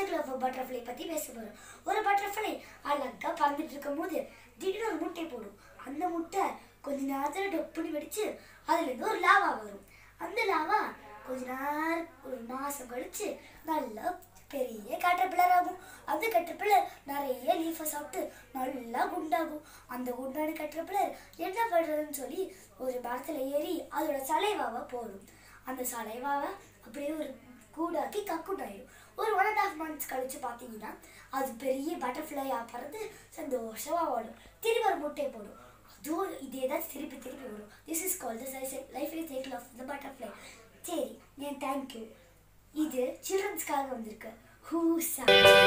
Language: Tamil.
சைக்கிள் ஆஃப் பட்டர்ஃப்ளை பற்றி பேச போகிறோம் ஒரு பட்டர்ஃப்ளை அழகா பறந்துட்டு இருக்கும்போது திடீர்னு ஒரு முட்டை போடும் அந்த முட்டை கொஞ்ச நேரத்தில் டொப்புன்னு வெடிச்சு அதுலேருந்து ஒரு லாவா வரும் அந்த லாவா கொஞ்ச நேரம் ஒரு மாதம் கழிச்சு நல்லா பெரிய கேட்டர்பில்லர் ஆகும் அந்த கேட்டர்பில்லர் நிறைய லீஃபை சாப்பிட்டு நல்லா குண்டாகும் அந்த குண்டான கேட்டர்பில்லர் என்ன பண்ணுறதுன்னு சொல்லி ஒரு மரத்தில் ஏறி அதோட சலைவாவை போடும் அந்த சலைவாவை அப்படியே ஒரு கூடாக்கி கக்குண்டாயிடும் ஒரு ஒன் அண்ட் ஹாஃப் மந்த்ஸ் கழிச்சு பார்த்தீங்கன்னா அது பெரிய பட்டர்ஃப்ளையாக பறந்து சந்தோஷமாக வாழும் திரும்ப ஒரு முட்டை போடும் அதுவும் இதே தான் திருப்பி திருப்பி வரும் this is call the life cycle of the butterfly சரி ஏன் தேங்க்யூ இது சில்ட்ரன்ஸ்க்காக வந்திருக்கு ஹூ